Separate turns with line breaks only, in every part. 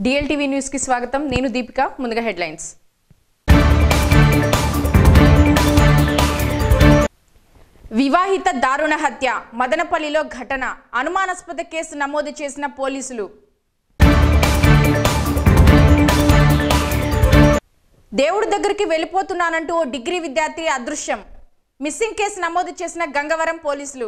DLTV news కి స్వాగతం నేను దీపిక ముందుగా హెడ్లైన్స్ వివాహిత దారుణ హత్య మదనపల్లిలో ఘటన అనుమానాస్పద కేసు నమోదు చేసిన పోలీసులు దేవుడి దగ్గరికి వెళ్ళిపోతున్నానంటూ ఓ డిగ్రీ విద్యార్థి అదృశ్యం మిస్సింగ్ కేసు నమోదు చేసిన గంగవరం పోలీసులు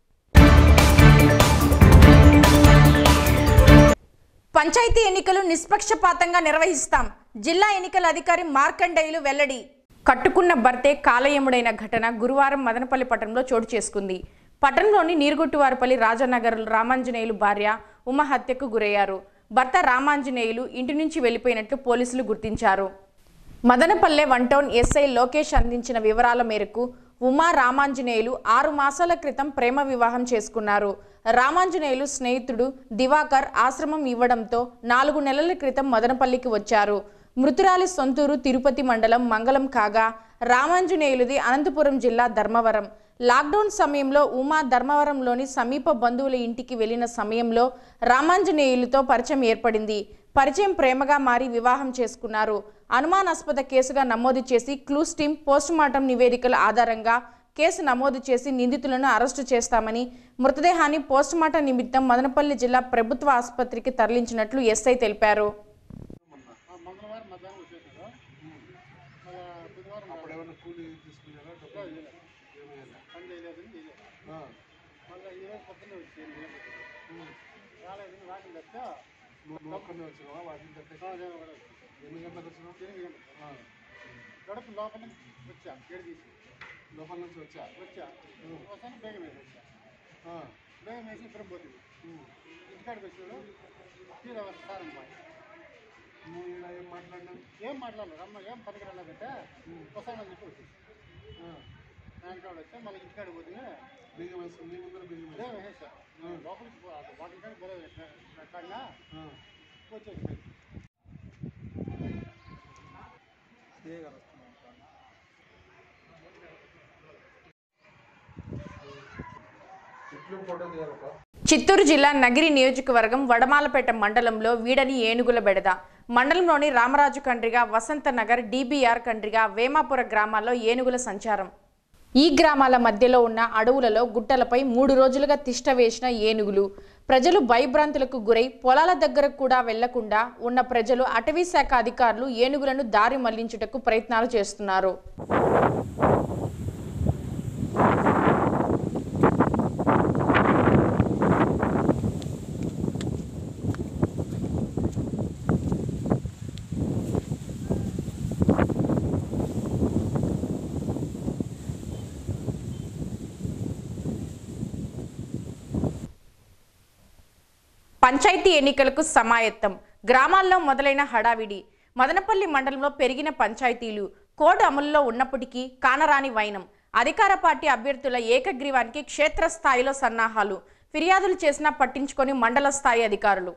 పంచాయతీ ఎన్నికలు నిష్పక్షపాతంగా నిర్వహిస్తాం జిల్లా ఎన్నికల అధికారి మార్కండేయులు వెల్లడి కట్టుకున్న భర్తే కాలయముడైన ఘటన గురువారం మదనపల్లి పట్టణంలో చోటు చేసుకుంది పట్టణంలోని నీరుగుట్టువారిపల్లి రాజానగర్ రామాంజనేయులు భార్య ఉమ హత్యకు గురయ్యారు భర్త రామాంజనేయులు ఇంటి నుంచి వెళ్లిపోయినట్లు పోలీసులు గుర్తించారు Madanapalle one town SI Lokesh అందించిన వివరాల మేరకు ఉమా రామాంజనేయులు ఆరు మాసాల క్రితం ప్రేమ వివాహం చేసుకున్నారు రామాంజనేయులు స్నేహితుడు దివాకర్ ఆశ్రమం ఇవ్వడంతో నాలుగు నెలల క్రితం మదనపల్లికి వచ్చారు మృతురాలి సొంతూరు తిరుపతి మండలం మంగళం కాగా రామాంజనేయులుది అనంతపురం జిల్లా ధర్మవరం లాక్డౌన్ సమయంలో ఉమా ధర్మవరంలోని సమీప బంధువుల ఇంటికి వెళ్లిన సమయంలో రామాంజనేయులతో పరిచయం ఏర్పడింది పరిచయం ప్రేమగా మారి వివాహం చేసుకున్నారు అనుమానాస్పద కేసుగా నమోదు చేసి క్లూస్ టీం పోస్టుమార్టం నివేదికల ఆధారంగా కేసు నమోదు చేసి నిందితులను అరెస్టు చేస్తామని మృతదేహాన్ని పోస్టుమార్టం నిమిత్తం మదనపల్లి జిల్లా ప్రభుత్వ ఆసుపత్రికి తరలించినట్లు ఎస్ఐ తెలిపారు
మంగళవారం మధ్యాహ్నం వచ్చేసారు మళ్ళా బుధవారం
అప్పుడు ఏమైనా కూలి తీసుకున్నారా డబ్బులు ఏమైనా
పని చేయలేదని చేయలేదు మళ్ళీ ఈరోజు పొద్దున్నే వచ్చేయండి రాలేదని వాకింగ్ వస్తే
నువ్వు నువ్వు ఒక్కనే వచ్చినావా వాటిని దగ్గర
నేను కూడా వచ్చాను.
ఎన్ని గంటలకు వచ్చినావు
ఎనిమిది గంటలకు. గడప లోపల నుంచి వచ్చా గడి తీసి
లోపల నుంచి వచ్చా
వచ్చా వస్తాను బేగం వేసి వచ్చా
ఆ.
బేగం వేసి ఇద్దరం పోతుంది
ఉమ్.
ఇంటికాడికి వచ్చాడు తీర వస్తాను అమ్మా
నువ్వు ఈడ ఏం మాట్లాడినా
ఏం మాట్లాడలేదు రమ్మ ఏం పనికి రాలేదంటే వస్తానని చెప్పి వచ్చి నాయనకాడు వచ్చా మళ్ళీ ఇంటికాడికి పోతుంది
బియ్యం వేస్తాం నీ ముందర బియ్యం వేస్తాం
బేగం వేసా లోపలికి వాటి కాడికి పోలేదు కాడినా వచ్చేసి
ఇట్లు ఫోటో తీయాలప్ప
చిత్తూరు జిల్లా నగిరి నియోజకవర్గం వడమాలపేట మండలంలో వీడని ఏనుగుల బెడద మండలంలోని రామరాజు కండ్రిగా వసంత నగర్ డిబిఆర్ కండ్రిగా వేమాపుర గ్రామాల్లో ఏనుగుల సంచారం ఈ గ్రామాల మధ్యలో ఉన్న అడవులలో గుట్టలపై మూడు రోజులుగా తిష్ట వేసిన ఏనుగులు ప్రజలు భయభ్రాంతులకు గురై పొలాల దగ్గర కూడా వెళ్లకుండా ఉన్న ప్రజలు అటవీ శాఖ అధికారులు ఏనుగులను దారి మళ్లించుటకు ప్రయత్నాలు చేస్తున్నారు పంచాయతీ ఎన్నికలకు సమాయత్తం గ్రామాల్లో మొదలైన హడావిడి మదనపల్లి మండలంలో పెరిగిన పంచాయతీలు కోడ్ అమలులో ఉన్నప్పటికీ కానరాని వైనం అధికార పార్టీ అభ్యర్థుల ఏకగ్రీవానికి క్షేత్రస్థాయిలో సన్నాహాలు ఫిర్యాదులు చేసినా పట్టించుకొని మండల స్థాయి అధికారులు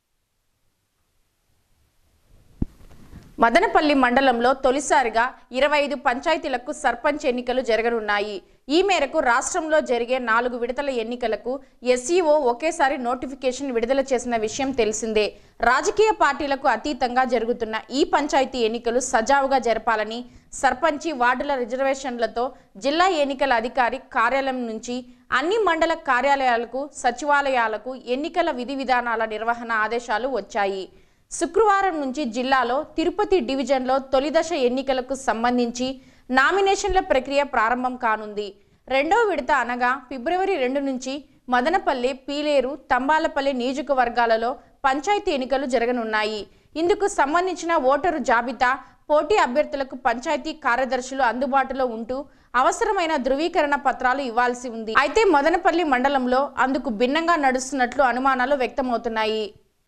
మదనపల్లి మండలంలో తొలిసారిగా ఇరవై ఐదు పంచాయతీలకు సర్పంచ్ ఎన్నికలు జరగనున్నాయి ఈ మేరకు రాష్ట్రంలో జరిగే నాలుగు విడతల ఎన్నికలకు ఎస్ఈఓ ఒకేసారి నోటిఫికేషన్ విడుదల చేసిన విషయం తెలిసిందే రాజకీయ పార్టీలకు అతీతంగా జరుగుతున్న ఈ పంచాయతీ ఎన్నికలు సజావుగా జరపాలని సర్పంచి వార్డుల రిజర్వేషన్లతో జిల్లా ఎన్నికల అధికారి కార్యాలయం నుంచి అన్ని మండల కార్యాలయాలకు సచివాలయాలకు ఎన్నికల విధి విధానాల నిర్వహణ ఆదేశాలు వచ్చాయి శుక్రవారం నుంచి జిల్లాలో తిరుపతి డివిజన్లో తొలిదశ ఎన్నికలకు సంబంధించి నామినేషన్ల ప్రక్రియ ప్రారంభం కానుంది రెండో విడత అనగా ఫిబ్రవరి రెండు నుంచి మదనపల్లి పీలేరు తంబాలపల్లి నియోజకవర్గాలలో పంచాయతీ ఎన్నికలు జరగనున్నాయి ఇందుకు సంబంధించిన ఓటరు జాబితా పోటీ అభ్యర్థులకు పంచాయతీ కార్యదర్శులు అందుబాటులో ఉంటూ అవసరమైన ధృవీకరణ పత్రాలు ఇవ్వాల్సి ఉంది అయితే మదనపల్లి మండలంలో అందుకు భిన్నంగా నడుస్తున్నట్లు అనుమానాలు వ్యక్తమవుతున్నాయి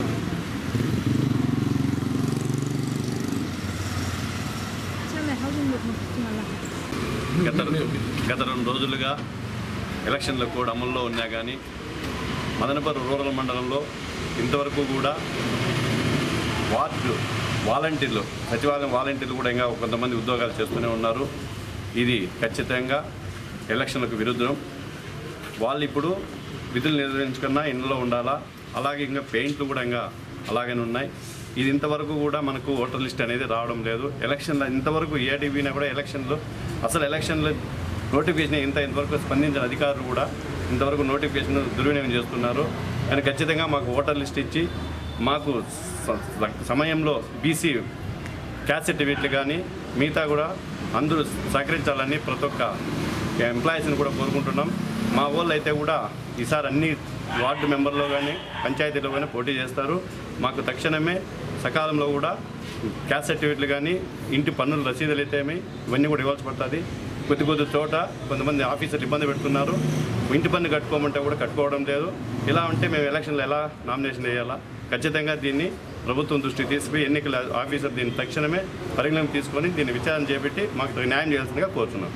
గత గత రెండు రోజులుగా ఎలక్షన్ల కోడ్ అమల్లో ఉన్నా కానీ మదనపల్లి రూరల్ మండలంలో ఇంతవరకు కూడా వార్డు వాలంటీర్లు సచివాలయం వాలంటీర్లు కూడా ఇంకా కొంతమంది ఉద్యోగాలు చేస్తూనే ఉన్నారు ఇది ఖచ్చితంగా ఎలక్షన్లకు విరుద్ధం వాళ్ళు ఇప్పుడు విధులు నిర్వహించుకున్నా ఇంట్లో ఉండాలా అలాగే ఇంకా పెయింట్లు కూడా ఇంకా అలాగనే ఉన్నాయి ఇది ఇంతవరకు కూడా మనకు ఓటర్ లిస్ట్ అనేది రావడం లేదు ఎలక్షన్లో ఇంతవరకు ఏడీబీనా కూడా ఎలక్షన్లో అసలు ఎలక్షన్లో నోటిఫికేషన్ ఇంత ఇంతవరకు స్పందించిన అధికారులు కూడా ఇంతవరకు నోటిఫికేషన్ దుర్వినియోగం చేస్తున్నారు కానీ ఖచ్చితంగా మాకు ఓటర్ లిస్ట్ ఇచ్చి మాకు స- స- సమయంలో బీసీ క్యాస్ట్ సర్టిఫికెట్లు కానీ మిగతా కూడా అందరూ సహకరించాలని ప్రతి ఒక్క ఎంప్లాయీస్ని కూడా కోరుకుంటున్నాం మా వాళ్ళు అయితే కూడా ఈసారి అన్ని వార్డు మెంబర్లో కానీ పంచాయతీలో కానీ పోటీ చేస్తారు మాకు తక్షణమే సకాలంలో కూడా క్యాస్ట్ సర్టిఫికెట్లు కానీ ఇంటి పన్నుల రసీదులు అయితే ఇవన్నీ కూడా ఇవ్వాల్సి పడుతుంది కొద్ది కొద్ది చోట కొంతమంది ఆఫీసర్లు ఇబ్బంది పెడుతున్నారు ఇంటి పన్ను కట్టుకోమంటే కూడా కట్టుకోవడం లేదు ఇలా ఉంటే మేము ఎలక్షన్లో ఎలా నామినేషన్ వేయాలా ఖచ్చితంగా దీన్ని ప్రభుత్వం దృష్టికి తీసుకుపోయి ఎన్నికల ఆఫీసర్ దీన్ని తక్షణమే పరిగణలోకి తీసుకొని దీన్ని విచారణ చేపట్టి మాకు న్యాయం చేయాల్సిందిగా కోరుతున్నాం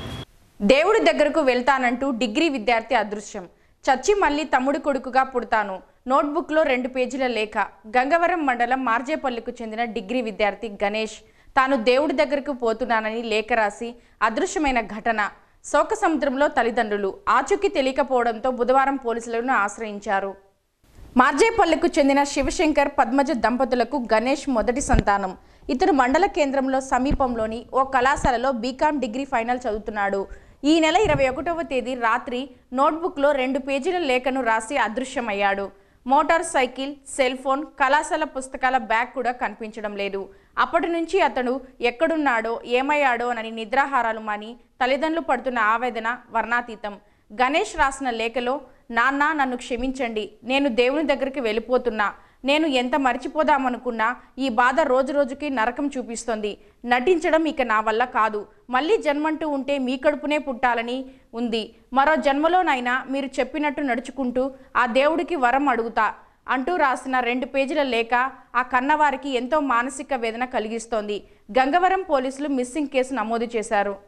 దేవుడి దగ్గరకు వెళ్తానంటూ డిగ్రీ విద్యార్థి అదృశ్యం చచ్చి మళ్ళీ తమ్ముడి కొడుకుగా పుడతాను నోట్బుక్లో రెండు పేజీల లేఖ గంగవరం మండలం మార్జేపల్లికు చెందిన డిగ్రీ విద్యార్థి గణేష్ తాను దేవుడి దగ్గరకు పోతున్నానని లేఖ రాసి అదృశ్యమైన ఘటన శోక సముద్రంలో తల్లిదండ్రులు ఆచూకీ తెలియకపోవడంతో బుధవారం పోలీసులను ఆశ్రయించారు మార్జేపల్లికు చెందిన శివశంకర్ పద్మజ దంపతులకు గణేష్ మొదటి సంతానం ఇతను మండల కేంద్రంలో సమీపంలోని ఓ కళాశాలలో బీకాం డిగ్రీ ఫైనల్ చదువుతున్నాడు ఈ నెల ఇరవై ఒకటవ తేదీ రాత్రి నోట్బుక్లో రెండు పేజీల లేఖను రాసి అదృశ్యమయ్యాడు మోటార్ సైకిల్ సెల్ ఫోన్ కళాశాల పుస్తకాల బ్యాగ్ కూడా కనిపించడం లేదు అప్పటి నుంచి అతడు ఎక్కడున్నాడో ఏమయ్యాడో అని నిద్రాహారాలు మాని తల్లిదండ్రులు పడుతున్న ఆవేదన వర్ణాతీతం గణేష్ రాసిన లేఖలో నాన్న నన్ను క్షమించండి నేను దేవుని దగ్గరికి వెళ్ళిపోతున్నా నేను ఎంత మర్చిపోదామనుకున్నా ఈ బాధ రోజు రోజుకి నరకం చూపిస్తోంది నటించడం ఇక నా వల్ల కాదు మళ్ళీ జన్మంటూ ఉంటే మీ కడుపునే పుట్టాలని ఉంది మరో జన్మలోనైనా మీరు చెప్పినట్టు నడుచుకుంటూ ఆ దేవుడికి వరం అడుగుతా అంటూ రాసిన రెండు పేజీల లేఖ ఆ కన్నవారికి ఎంతో మానసిక వేదన కలిగిస్తోంది గంగవరం పోలీసులు మిస్సింగ్ కేసు నమోదు చేశారు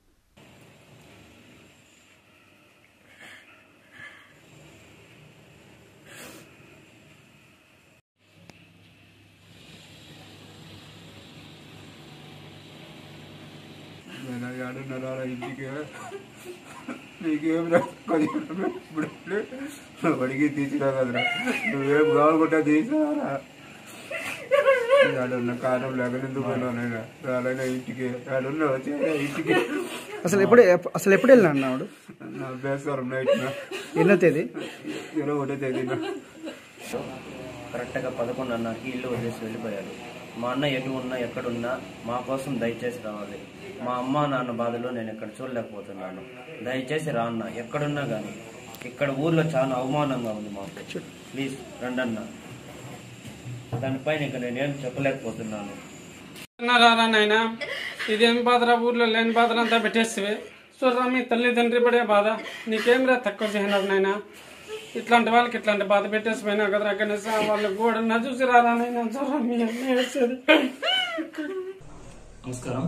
నేను ఆడున్నారా ఇంటికి నీకేం ఇప్పుడు వాడికి తీసిరా కదరా నువ్వేం కావాలనుకుంటా తీసారా ఆడున్న కారణం లేక ఎందుకు పోయినా రాలైనా ఇంటికి ఆడున్నా వచ్చేదా ఇంటికి
అసలు ఎప్పుడు ఎప్ప- అసలు ఎప్పుడు వెళ్ళినా అన్నాడు
నా బేసారం నైట్
ఎన్నో తేదీ
ఇరవై ఒకటో తేదీన
కరెక్ట్గా పదకొండున్నరకి ఇల్లు వదిలేసి వెళ్ళిపోయాడు మా అన్న ఎటు ఉన్నా ఎక్కడున్నా మా కోసం దయచేసి రావాలి మా అమ్మ నాన్న బాధలో నేను ఇక్కడ చూడలేకపోతున్నాను దయచేసి రా అన్న ఎక్కడున్నా కానీ ఇక్కడ ఊర్లో చాలా అవమానంగా ఉంది మాకు ప్లీజ్ రండన్న దానిపైన ఇక నేనేం చెప్పలేకపోతున్నాను
రారా నాయన ఇదేం బాధరా ఊర్లో లేని బాధలు అంతా పెట్టేస్తే చూడరా మీ తల్లిదండ్రి పడే బాధ నీకేం రా తక్కువ చేయనారు నాయన ఇట్లాంటి వాళ్ళకి ఇట్లాంటి బాధ పెట్టేసి పోయినా కదరా గణేశ వాళ్ళకి కూడా చూసి రారా నాయన చూడరా మీ అమ్మ ఏడ్చేది.
నమస్కారం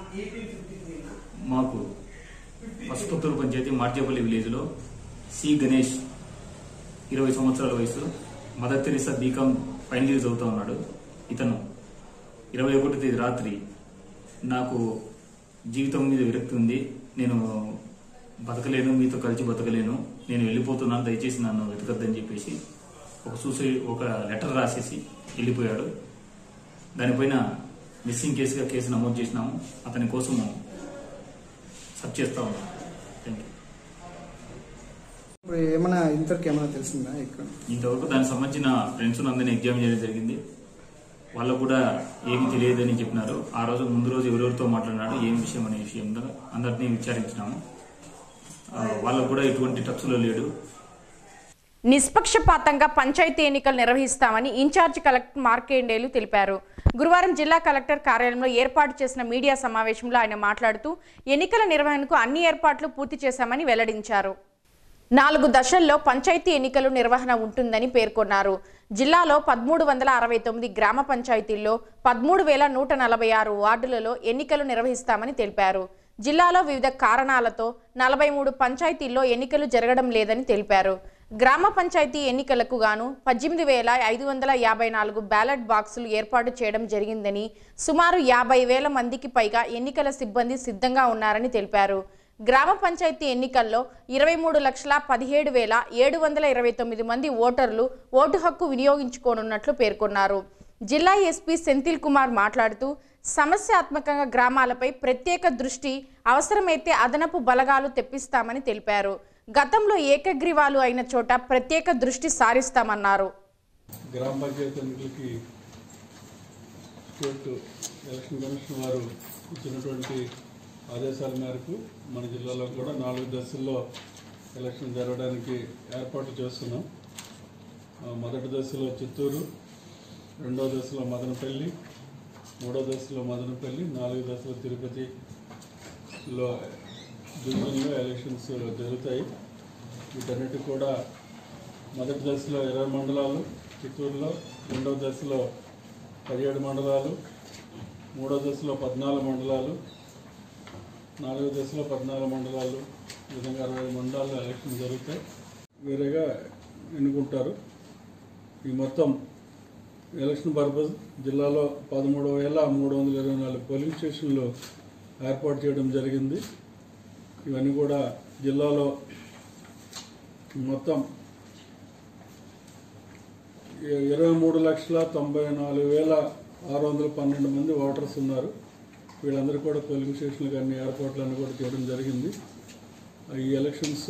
మాకు పసుపుత్తూరు పంచాయతీ మార్చేపల్లి విలేజ్లో సి గణేష్ ఇరవై సంవత్సరాల వయసు Mother Teresa BCom final year చదువుతా ఉన్నాడు ఇతను ఇరవై ఒకటి తేదీ రాత్రి నాకు జీవితం మీద విరక్తి ఉంది నేను బతకలేను మీతో కలిసి బతకలేను నేను వెళ్ళిపోతున్నాను దయచేసి నన్ను వెతకద్దని చెప్పేసి ఒక సూసైడ్ ఒక లెటర్ రాసేసి వెళ్ళిపోయాడు దానిపైన మిస్సింగ్ కేసుగా కేసు నమోదు చేసినాము అతని కోసము సర్చ్ చేస్తా ఉన్నాం థ్యాంక్ యూ
ఇప్పుడు ఏమైనా ఇంతవరకు ఏమైనా తెలిసిందా ఇక్కడ
ఇంతవరకు దానికి సంబంధించిన ఫ్రెండ్స్ అందరినీ ఎగ్జామ్ చేయడం జరిగింది వాళ్ళకు కూడా ఏమీ తెలియదని చెప్పినారు ఆ రోజు ముందు రోజు ఎవరెవరితో మాట్లాడినాడు ఏం విషయం అనే విషయం మీద అందరినీ విచారించినాము ఆ, వాళ్ళకు కూడా ఎటువంటి టచ్లో లేడు
నిష్పక్షపాతంగా పంచాయతీ ఎన్నికలు నిర్వహిస్తామని ఇన్ఛార్జ్ కలెక్టర్ మార్కేండేలు తెలిపారు గురువారం జిల్లా కలెక్టర్ కార్యాలయంలో ఏర్పాటు చేసిన మీడియా సమావేశంలో ఆయన మాట్లాడుతూ ఎన్నికల నిర్వహణకు అన్ని ఏర్పాట్లు పూర్తి చేశామని వెల్లడించారు నాలుగు దశల్లో పంచాయతీ ఎన్నికలు నిర్వహణ ఉంటుందని పేర్కొన్నారు జిల్లాలో పదమూడు వందల అరవై తొమ్మిది గ్రామ పంచాయతీల్లో పదమూడు వేల నూట నలభై ఆరు వార్డులలో ఎన్నికలు నిర్వహిస్తామని తెలిపారు జిల్లాలో వివిధ కారణాలతో నలభై మూడు పంచాయతీల్లో ఎన్నికలు జరగడం లేదని తెలిపారు గ్రామ పంచాయతీ ఎన్నికలకు గాను పద్దెనిమిది వేల ఐదు వందల యాభై నాలుగు బ్యాలెట్ బాక్సులు ఏర్పాటు చేయడం జరిగిందని సుమారు యాభై వేల మందికి పైగా ఎన్నికల సిబ్బంది సిద్ధంగా ఉన్నారని తెలిపారు గ్రామ పంచాయతీ ఎన్నికల్లో ఇరవై మూడు లక్షల పదిహేడు వేల ఏడు వందల ఇరవై తొమ్మిది మంది ఓటర్లు ఓటు హక్కు వినియోగించుకోనున్నట్లు పేర్కొన్నారు జిల్లా ఎస్పీ సెంథిల్ కుమార్ మాట్లాడుతూ సమస్యాత్మకంగా గ్రామాలపై ప్రత్యేక దృష్టి అవసరమైతే అదనపు బలగాలు తెప్పిస్తామని తెలిపారు గతంలో ఏకగ్రీవాలు అయిన చోట ప్రత్యేక దృష్టి సారిస్తామన్నారు
గ్రామ పంచాయతీ ఎన్నికలకి స్టేట్ ఎలక్షన్ కమిషన్ వారు ఇచ్చినటువంటి ఆదేశాల మేరకు మన జిల్లాలో కూడా నాలుగు దశల్లో ఎలక్షన్ జరగడానికి ఏర్పాట్లు చేస్తున్నాం ఆ, మొదటి దశలో చిత్తూరు రెండో దశలో మదనపల్లి మూడో దశలో మదనపల్లి నాలుగో దశలో తిరుపతిలో డివిజన్లో ఎలక్షన్స్ జరుగుతాయి వీటన్నిటి కూడా మొదటి దశలో ఇరవై మండలాలు చిత్తూరులో రెండవ దశలో పదిహేడు మండలాలు మూడో దశలో పద్నాలుగు మండలాలు నాలుగో దశలో పద్నాలుగు మండలాలు ఈ విధంగా అరవై మండలాల్లో ఎలక్షన్ జరుగుతాయి వేరేగా ఎన్నుకుంటారు ఈ మొత్తం ఎలక్షన్ పర్పస్ జిల్లాలో పదమూడు వేల మూడు వందల ఇరవై నాలుగు పోలింగ్ స్టేషన్లు ఏర్పాటు చేయడం జరిగింది ఇవన్నీ కూడా జిల్లాలో మొత్తం ఇ- ఇరవై మూడు లక్షల తొంభై నాలుగు వేల ఆరు వందల పన్నెండు మంది ఓటర్స్ ఉన్నారు వీళ్ళందరూ కూడా పోలింగ్ స్టేషన్లకు అన్ని ఏర్పాట్లన్నీ కూడా చేయడం జరిగింది ఈ ఎలక్షన్స్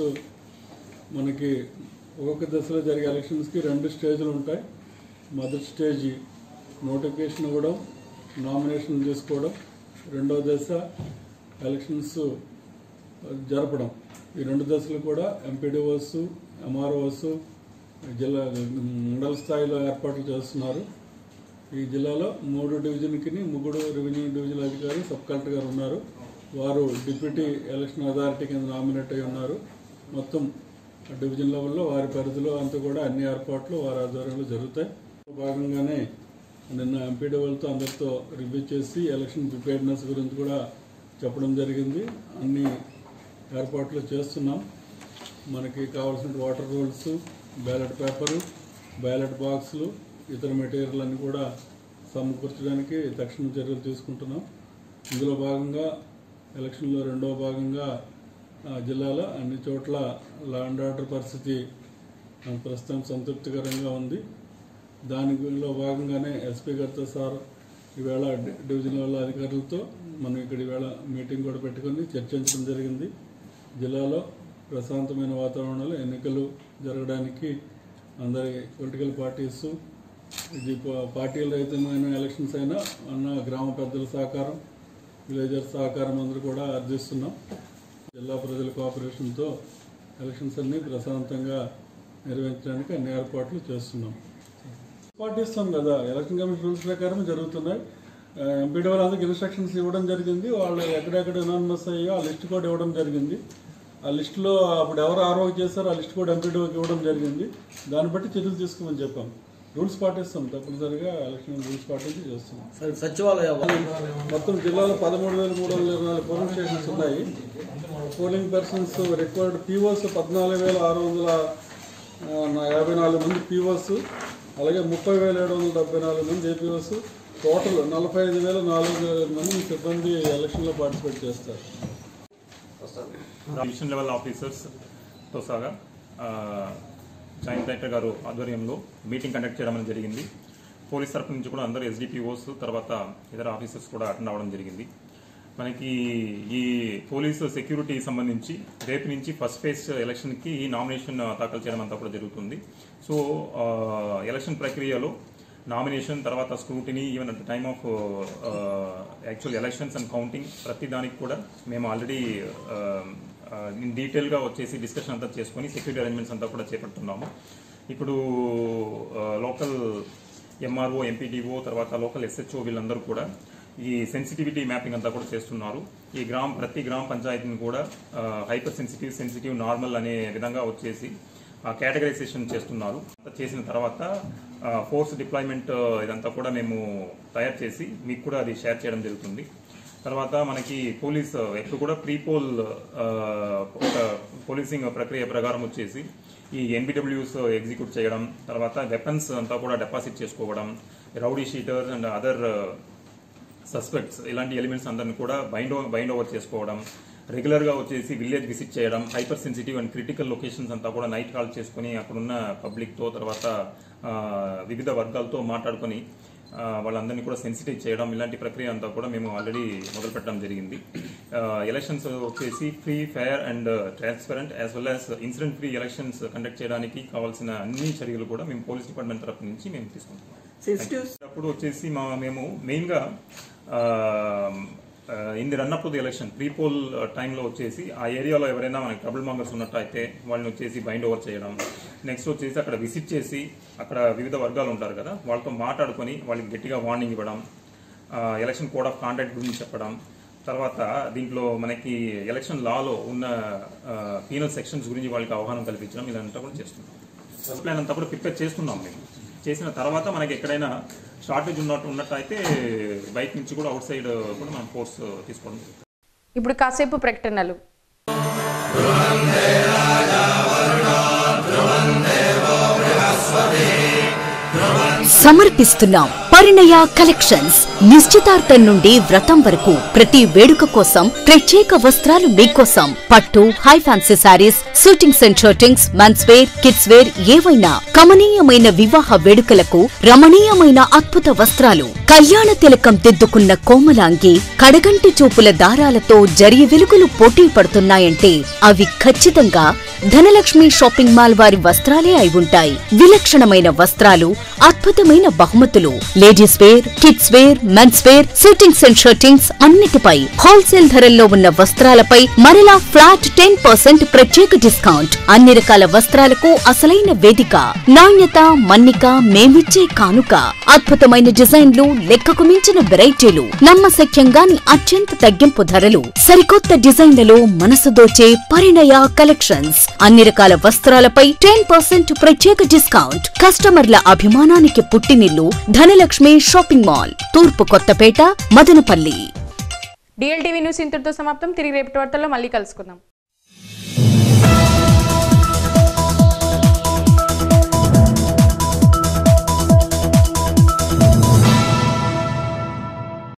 మనకి ఒక్కొక్క దశలో జరిగే ఎలక్షన్స్కి రెండు స్టేజ్లు ఉంటాయి మొదటి స్టేజ్ నోటిఫికేషన్ ఇవ్వడం నామినేషన్ తీసుకోవడం రెండవ దశ ఎలక్షన్స్ జరపడం ఈ రెండు దశలు కూడా ఎంపీడీఓస్ ఎంఆర్ఓస్ జిల్లా మండల స్థాయిలో ఏర్పాట్లు చేస్తున్నారు ఈ జిల్లాలో మూడు డివిజన్కి ముగ్గురు రెవెన్యూ డివిజన్ అధికారి సబ్ కలెక్టర్ గారు ఉన్నారు వారు డిప్యూటీ ఎలక్షన్ అథారిటీ కింద నామినేట్ అయి ఉన్నారు మొత్తం డివిజన్ లెవెల్లో వారి పరిధిలో అంతా కూడా అన్ని ఏర్పాట్లు వారి ఆధ్వర్యంలో జరుగుతాయి భాగంగానే నిన్న ఎంపీడీఓలతో అందరితో రివ్యూ చేసి ఎలక్షన్ ప్రిపేర్నెస్ గురించి కూడా చెప్పడం జరిగింది అన్ని ఏర్పాట్లు చేస్తున్నాం మనకి కావాల్సిన voter rolls ballot paper ballot బాక్సులు ఇతర మెటీరియల్ అన్ని కూడా సమకూర్చడానికి తక్షణ చర్యలు తీసుకుంటున్నాం ఇందులో భాగంగా ఎలక్షన్లో రెండవ భాగంగా ఆ, జిల్లాలో అన్ని చోట్ల లా అండ్ ఆర్డర్ పరిస్థితి ఆ, ప్రస్తుతం సంతృప్తికరంగా ఉంది దానిలో భాగంగానే ఎస్పీ గారితో సార్ ఈవేళ డి- డివిజన్ లెవెల్ అధికారులతో మనం ఇక్కడ ఈవేళ మీటింగ్ కూడా పెట్టుకొని చర్చించడం జరిగింది జిల్లాలో ప్రశాంతమైన వాతావరణంలో ఎన్నికలు జరగడానికి అందరి పొలిటికల్ పార్టీస్ ఇది ప- పార్టీల రహితమైన ఎలక్షన్స్ అయినా అన్న గ్రామ పెద్దల సహకారం విలేజర్ సహకారం అందరూ కూడా అర్థిస్తున్నాం జిల్లా ప్రజల కోఆపరేషన్తో ఎలక్షన్స్ అన్ని ప్రశాంతంగా నిర్వహించడానికి అన్ని ఏర్పాట్లు చేస్తున్నాం పాటిస్తాం కదా ఎలక్షన్ కమిషన్ రూల్స్ ప్రకారం జరుగుతున్నాయి ఎంపీడీ వాళ్ళందరికీ ఇన్స్ట్రక్షన్స్ ఇవ్వడం జరిగింది వాళ్ళు ఎక్కడెక్కడ యునానిమస్ అయ్యో ఆ లిస్ట్ కూడా ఇవ్వడం జరిగింది ఆ లిస్టులో అప్పుడు ఎవరు ఆరోగ్య చేస్తారో ఆ లిస్ట్ కూడా ఎంపీడీఓకి ఇవ్వడం జరిగింది దాన్ని బట్టి చర్యలు తీసుకోమని చెప్పాం రూల్స్ పాటిస్తాం తప్పనిసరిగా ఎలక్షన్ రూల్స్ పాటించి చేస్తున్నాం
సచివాలయ
మొత్తం జిల్లాలో పదమూడు వేల మూడు వందల ఇరవై నాలుగు పోలింగ్ స్టేషన్స్ ఉన్నాయి పోలింగ్ పర్సన్స్ రిక్వైర్డ్ పీఓస్ పద్నాలుగు వేల ఆరు వందల ఆ, నా- యాభై నాలుగు మంది పీఓస్ అలాగే ముప్పై వేల ఏడు వందల డెబ్బై నాలుగు మంది ఏపీఓస్ టోటల్ నలభై ఐదు వేల నాలుగు వందల మంది సిబ్బంది ఎలక్షన్లో పార్టిసిపేట్ చేస్తారు
డివిజన్ లెవెల్ ఆఫీసర్స్తో సహా ఆ, జాయింట్ కలెక్టర్ గారు ఆధ్వర్యంలో మీటింగ్ కండక్ట్ చేయడం అనేది జరిగింది పోలీస్ తరఫు నుంచి కూడా అందరూ ఎస్డిపిఓస్ తర్వాత ఇతర ఆఫీసర్స్ కూడా అటెండ్ అవ్వడం జరిగింది మనకి ఈ పోలీసు సెక్యూరిటీ సంబంధించి రేపు నుంచి ఫస్ట్ ఫేజ్ ఎలక్షన్కి నామినేషన్ దాఖలు చేయడం అంతా కూడా జరుగుతుంది సో ఆ, ఎలక్షన్ ప్రక్రియలో నామినేషన్ తర్వాత scrutiny even at the time of actual elections and counting ప్రతి దానికి కూడా మేము ఆల్రెడీ ఇన్ డీటెయిల్గా వచ్చేసి డిస్కషన్ అంతా చేసుకొని సెక్యూరిటీ అరేంజ్మెంట్స్ అంతా కూడా చేపడుతున్నాము ఇప్పుడు లోకల్ ఎంఆర్ఓ ఎంపీడీఓ తర్వాత లోకల్ ఎస్హెచ్ఓ వీళ్ళందరూ కూడా ఈ సెన్సిటివిటీ మ్యాపింగ్ అంతా కూడా చేస్తున్నారు ఈ గ్రామ ప్రతి గ్రామ పంచాయతీని కూడా హైపర్ సెన్సిటివ్ సెన్సిటివ్ నార్మల్ అనే విధంగా వచ్చేసి కేటగరైజేషన్ చేస్తున్నారు చేసిన తర్వాత ఫోర్స్ డిప్లాయ్మెంట్ ఇదంతా కూడా మేము తయారు చేసి మీకు కూడా అది షేర్ చేయడం జరుగుతుంది తర్వాత మనకి పోలీస్ ఎప్పుడు కూడా ప్రీ పోల్ ఒక పోలీసింగ్ ప్రక్రియ ప్రకారం వచ్చేసి ఈ ఎన్బిడబ్ల్యూస్ ఎగ్జిక్యూట్ చేయడం తర్వాత వెపన్స్ అంతా కూడా డిపాజిట్ చేసుకోవడం rowdy sheeters and other suspects ఇలాంటి ఎలిమెంట్స్ అందరిని కూడా బైండ్ బైండ్ ఓవర్ చేసుకోవడం రెగ్యులర్ గా వచ్చేసి విలేజ్ విజిట్ చేయడం hyper sensitive and critical locations అంతా కూడా నైట్ కాల్ చేసుకుని అక్కడున్న పబ్లిక్ తో తర్వాత ఆ, వివిధ వర్గాలతో మాట్లాడుకొని ఆ, వాళ్ళందరినీ కూడా సెన్సిటైజ్ చేయడం ఇలాంటి ప్రక్రియ అంతా కూడా మేము ఆల్రెడీ మొదలు పెట్టడం జరిగింది ఆ, ఎలక్షన్స్ వచ్చేసి free fair and transparent as well as incident free elections conduct చేయడానికి కావాల్సిన అన్ని చర్యలు కూడా మేము పోలీస్ డిపార్ట్మెంట్ తరపు నుంచి మేము తీసుకుంటున్నాం అప్పుడు వచ్చేసి మా మేము మెయిన్గా in the run up to the election pre poll టైంలో వచ్చేసి ఆ ఏరియాలో ఎవరైనా మనకి ట్రబుల్ మాంగర్స్ ఉన్నట్టయితే వాళ్ళని వచ్చేసి బైండ్ ఓవర్ చేయడం నెక్స్ట్ వచ్చేసి అక్కడ విజిట్ చేసి అక్కడ వివిధ వర్గాలు ఉంటారు కదా వాళ్ళతో మాట్లాడుకొని వాళ్ళకి గట్టిగా వార్నింగ్ ఇవ్వడం ఎలక్షన్ కోడ్ ఆఫ్ కాండక్ట్ గురించి చెప్పడం తర్వాత దీంట్లో మనకి ఎలక్షన్ లాలో ఉన్న పీనల్ సెక్షన్స్ గురించి వాళ్ళకి అవగాహన కల్పించడం ఇదంతా కూడా చేస్తున్నాం ప్లాన్ అంతా కూడా ప్రిపేర్ చేస్తున్నాం మేము చేసిన తర్వాత మనకి ఎక్కడైనా షార్టేజ్ ఉన్నట్టు ఉన్నట్టయితే బయట నుంచి కూడా అవుట్ సైడ్ కూడా మనం ఫోర్స్ తీసుకోవడం జరుగుతుంది.
ఇప్పుడు కాసేపు ప్రకటనలు
సమర్పిస్తున్నాం పరిణయ కలెక్షన్స్ నిశ్చితార్థం నుండి వ్రతం వరకు ప్రతి వేడుక కోసం ప్రత్యేక వస్త్రాలు మీకోసం పట్టు high fancy saris suitings and shirtings men's wear kids wear ఏవైనా కమనీయమైన వివాహ వేడుకలకు రమణీయమైన అద్భుత వస్త్రాలు కళ్యాణ తిలకం దిద్దుకున్న కోమలాంగి కడగంటి చూపుల దారాలతో జరి వెలుగులు పోటీ పడుతున్నాయంటే అవి ఖచ్చితంగా ధనలక్ష్మి షాపింగ్ మాల్ వారి వస్త్రాలే అయి ఉంటాయి విలక్షణమైన వస్త్రాలు అద్భుతమైన బహుమతులు ladies wear kids wear men's wear suitings and shirtings అన్నిటిపై హోల్సేల్ ధరల్లో ఉన్న వస్త్రాలపై మరలా ఫ్లాట్ టెన్ పర్సెంట్ ప్రత్యేక డిస్కౌంట్ అన్ని రకాల వస్త్రాలకు అసలైన వేదిక నాణ్యత మన్నిక మేమిచ్చే కానుక అద్భుతమైన డిజైన్లు లెక్కకు మించిన వెరైటీలు నమ్మశక్యంగాని అత్యంత తగ్గింపు ధరలు సరికొత్త డిజైన్లలో మనసు దోచే పరిణయ కలెక్షన్స్ అన్ని రకాల వస్త్రాలపై టెన్ పర్సెంట్ ప్రత్యేక డిస్కౌంట్ కస్టమర్ల అభిమానానికి పుట్టినిల్లు ధనలక్ష్మి షాపింగ్ మాల్ తూర్పు కొత్తపేట మదనపల్లి
డిఎల్టీవీ న్యూస్ ఇంతటితో సమాప్తం తిరిగి రేపటి వార్తల్లో మళ్ళీ కలుసుకుందాం